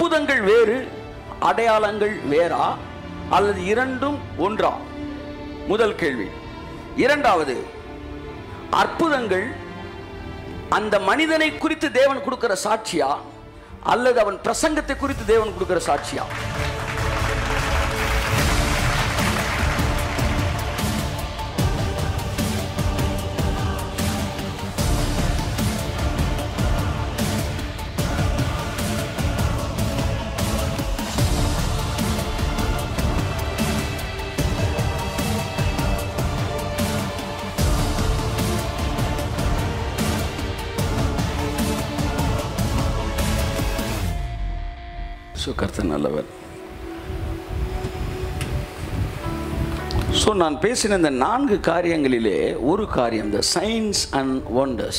அற்புதங்கள் வேறு அடையாளங்கள் வேறா அல்லது இரண்டும் ஒன்றா முதல் கேள்வி இரண்டாவது அற்புதங்கள் அந்த மனிதனை குறித்து தேவன் கொடுக்கிற சாட்சியா அல்லது அவன் பிரசங்கத்தை குறித்து தேவன் கொடுக்கிற சாட்சியா ஸோ கர்த்தர் நல்லவர் ஸோ நான் பேசின இந்த நான்கு காரியங்களிலே ஒரு காரியம் the science and wonders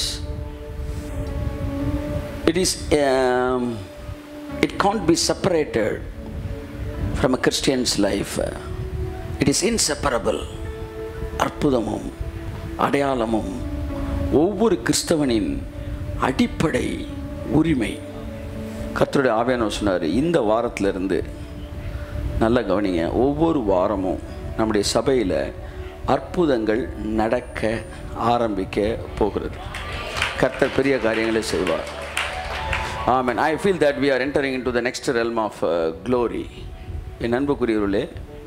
it is it can't be separated from a Christian's life it is inseparable அற்புதமும் அடையாளமும் ஒவ்வொரு கிறிஸ்தவனின் அடிப்படை உரிமை கர்த்தருடைய ஆவியானவர் சொன்னார் இந்த வாரத்திலிருந்து நல்லா கவனிங்க ஒவ்வொரு வாரமும் நம்முடைய சபையில் அற்புதங்கள் நடக்க ஆரம்பிக்க போகிறது கர்த்தர் பெரிய காரியங்களை செய்வார் amen I feel that we are entering in to the next realm of glory என் அன்புக்குரியவர்களே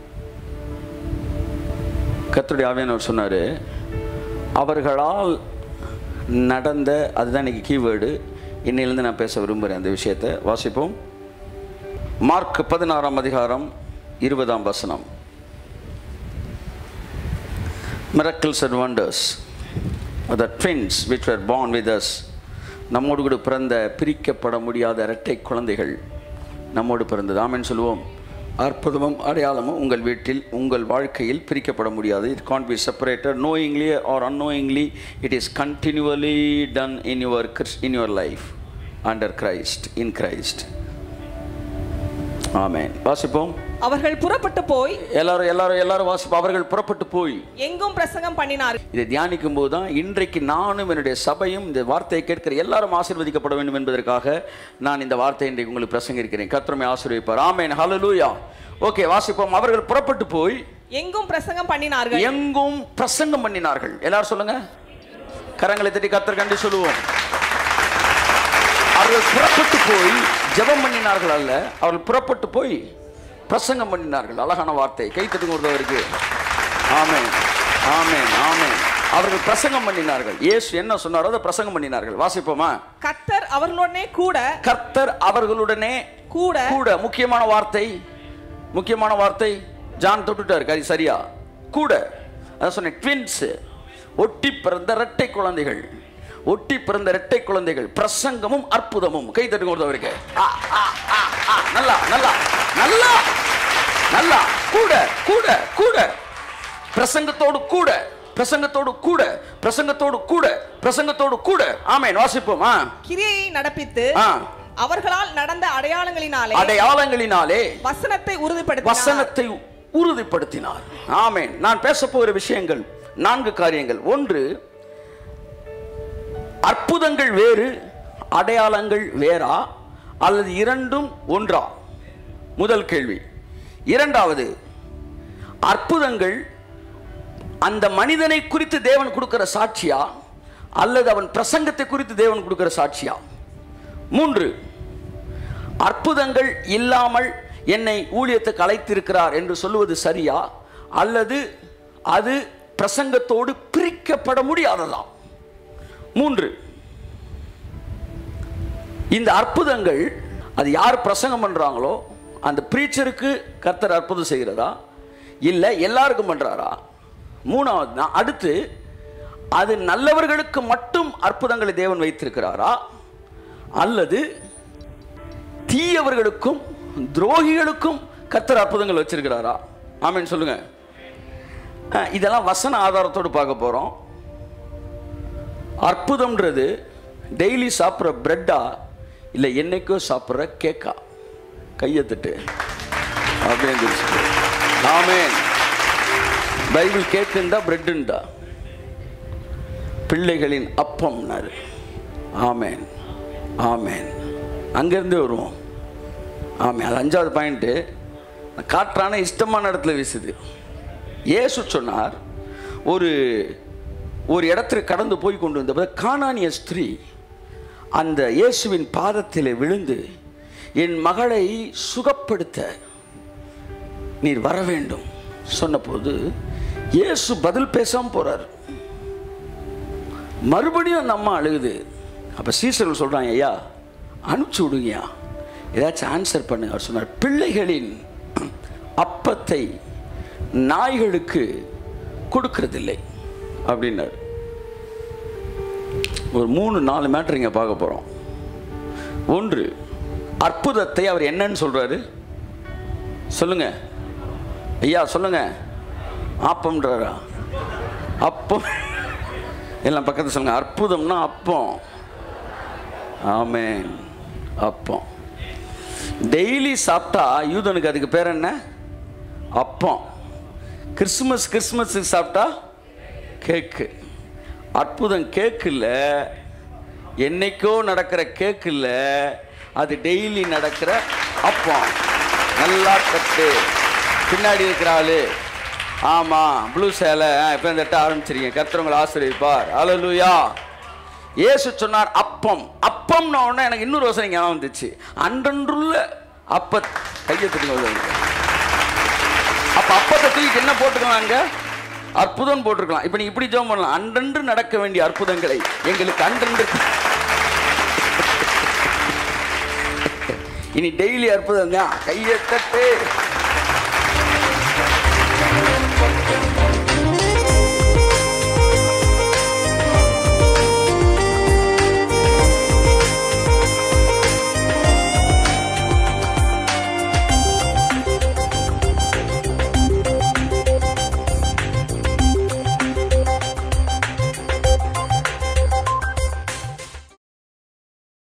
கர்த்தருடைய ஆவியானவர் சொன்னார் அவர்களால் நடந்த அதுதான் இன்னைக்கு கீவேர்டு இன்னையிலேருந்து நான் பேச விரும்புகிறேன் அந்த விஷயத்தை வாசிப்போம் மார்க் பதினாறாம் அதிகாரம் இருபதாம் வசனம் miracles and wonders the twins which were born with us நம்மோடு கூட பிறந்த பிரிக்கப்பட முடியாத இரட்டை குழந்தைகள் நம்மோடு பிறந்தது ஆமென் சொல்லுவோம் அற்புதமும் அடையாளமும் உங்கள் வீட்டில் உங்கள் வாழ்க்கையில் பிரிக்கப்பட முடியாது it can't be separated knowingly or unknowingly it is continually done in your in your life under Christ in Christ amen வாசிப்போம் அவர்கள் புறப்பட்டு போய் எல்லாரும் எல்லாரும் எல்லாரும் வாசிப்போம் அவர்கள் புறப்பட்டு போய் எங்கும் பிரசங்கம் பண்ணினார்கள் இதை தியானிக்கும் போது தான் இன்றைக்கு நானும் என்னுடைய சபையும் இந்த வார்த்தையை கேட்கிற எல்லாரும் ஆசீர்வதிக்கப்பட வேண்டும் என்பதற்காக நான் இந்த வார்த்தையை இன்றைக்கு உங்களுக்கு பிரசங்கிருக்கிறேன் கர்த்தருமை ஆசீர்வதிப்பார் ஆமென் ஹalleluya ஓகே வாசிப்போம் அவர்கள் புறப்பட்டு போய் எங்கும் பிரசங்கம் பண்ணினார்கள் எங்கும் பிரசங்கம் பண்ணினார்கள் எல்லாரும் சொல்லுங்க கரங்களை தட்டி கர்த்தர் கண்டு சொல்லுவோம் அவர்கள் புறப்பட்டு போய் ஜெபம் பண்ணினார்கள் அல்ல அவர்கள் புறப்பட்டு போய் பிரசங்கம் பண்ணினார்கள் அழகான வார்த்தை கை தட்டுங்க ஒருத்தவருக்கு ஆமென் ஆமென் ஆமென் அவர்கள் பிரசங்கம் பண்ணினார்கள் இயேசு என்ன சொன்னாரோ அதை பிரசங்கம் பண்ணினார்கள் வாசிப்போமா கத்தர் அவர்களுடனே கூட கர்த்தர் அவர்களுடனே கூட கூட முக்கியமான வார்த்தை முக்கியமான வார்த்தை ஜான் தொட்டுட்டார் கரி சரியா கூட அதான் சொன்னேன் ட்வின்ஸ் ஒட்டி பிறந்த இரட்டை குழந்தைகள் ஒட்டி பிறந்த இரட்டை குழந்தைகள் பிரசங்கமும் அற்புதமும் கை தட்டு கொடுத்தவருக்கு ஆ, ஆ, ஆ, ஆ. நல்லா நல்லா நல்லா நல்லா கூட கூட கூட பிரசங்கத்தோடு கூட பிரசங்கத்தோடு கூட பிரசங்கத்தோடு கூட பிரசங்கத்தோடு கூட ஆமென் வாசிப்போம் ஆ கிரியையை நடப்பித்து ஆ. அவர்களால் நடந்த அடையாளங்களினாலே அடையாளங்களினாலே வசனத்தை உறுதிப்படுத்தினார் வசனத்தை உறுதிப்படுத்தினார் ஆமென் நான் பேச போகிற விஷயங்கள் நான்கு காரியங்கள் ஒன்று அற்புதங்கள் வேறு அடையாளங்கள் வேறா அல்லது இரண்டும் ஒன்றா முதல் கேள்வி இரண்டாவது அற்புதங்கள் அந்த மனிதனை குறித்து தேவன் கொடுக்கிற சாட்சியா அல்லது அவன் பிரசங்கத்தை குறித்து தேவன் கொடுக்கிற சாட்சியா மூன்று அற்புதங்கள் இல்லாமல் என்னை ஊழியத்துக்கு அழைத்திருக்கிறார் என்று சொல்லுவது சரியா அல்லது அது பிரசங்கத்தோடு பிரிக்கப்பட முடியாததா மூன்று இந்த அற்புதங்கள் அது யார் பிரசங்கம் பண்றாங்களோ அந்த பிரீச்சருக்கு கர்த்தர் அற்புதம் செய்கிறதா இல்லை எல்லாருக்கும் பண்றாரா மூணாவது நான் அடுத்து அது நல்லவர்களுக்கு மட்டும் அற்புதங்களை தேவன் வைத்திருக்கிறாரா அல்லது தீயவர்களுக்கும் துரோகிகளுக்கும் கர்த்தர் அற்புதங்கள் வச்சிருக்கிறாரா ஆமென் சொல்லுங்க அஹ், இதெல்லாம் வசன ஆதாரத்தோடு பார்க்க போறோம் அற்புதம்ன்றது டெய்லி சாப்பிட்ற பிரெட்டா இல்லை என்னைக்கோ சாப்பிட்ற கேக்கா கையை தட்டு அப்படின்னு ஆமென் பைபிள் கேக்குண்டா பிரெட்டுண்டா பிள்ளைகளின் அப்பம்னாரு ஆமென் ஆமென் அங்கேருந்தே வருவோம் ஆமாம் அது அஞ்சாவது பாயிண்ட்டு காற்றான இஷ்டமான இடத்துல வீசுது இயேசு சொன்னார் ஒரு ஒரு இடத்துக்கு கடந்து போய் கொண்டு வந்த காணானிய ஸ்திரீ அந்த இயேசுவின் பாதத்தில் விழுந்து என் மகளை சுகப்படுத்த நீர் வர வேண்டும் சொன்னபோது இயேசு பதில் பேசாம போறார் மறுபடியும் அந்த அம்மா அழுகுது அப்போ சீசர்கள் சொல்கிறாங்க ஐயா அனுப்பிச்சி விடுங்கய்யா ஏதாச்சும் ஆன்சர் பண்ணுங்க அவர் சொன்னார் பிள்ளைகளின் அப்பத்தை நாய்களுக்கு கொடுக்கறதில்லை அப்படின்னார் ஒரு மூணு நாலு மேட்ரு இங்கே பார்க்க போகிறோம் ஒன்று அற்புதத்தை அவர் என்னன்னு சொல்கிறாரு சொல்லுங்க ஐயா சொல்லுங்க ஆப்பம்ன்றாரா அப்பம் எல்லாம் பக்கத்தில் சொல்லுங்க அற்புதம்னா அப்பம் ஆமென் அப்பம் டெய்லி சாப்பிட்டா யூதனுக்கு அதுக்கு பேர் என்ன அப்பம் கிறிஸ்மஸ் கிறிஸ்மஸுக்கு சாப்பிட்டா கேக்கு அற்புதம் கேக்கு இல்லை என்னைக்கோ நடக்கிற கேக்கு இல்லை அது டெய்லி நடக்கிற அப்பம் நல்லா கட்டு பின்னாடி இருக்கிற ஆளு ஆமாம் ப்ளூ சேலை இப்போ இந்த ஆரம்பிச்சிருக்கீங்க கர்த்தரவங்களை ஆசிரியப்பார் அலலுயா இயேசு சொன்னார் அப்பம் அப்பம்னா உடனே எனக்கு இன்னொரு யோசனை ஞாபகம் வந்துச்சு அன்றன்றுள்ள அப்ப கையை தூக்கி அப்ப அப்பத்தை தூக்கி என்ன போட்டுக்கலாம் அங்க அற்புதம் போட்டிருக்கலாம் இப்போ நீங்க இப்படி ஜெபம் பண்ணலாம் அன்றன்று நடக்க வேண்டிய அற்புதங்களை எங்களுக்கு அன்றன்று இனி டெய்லி அற்புதம் தான் கையை தட்டு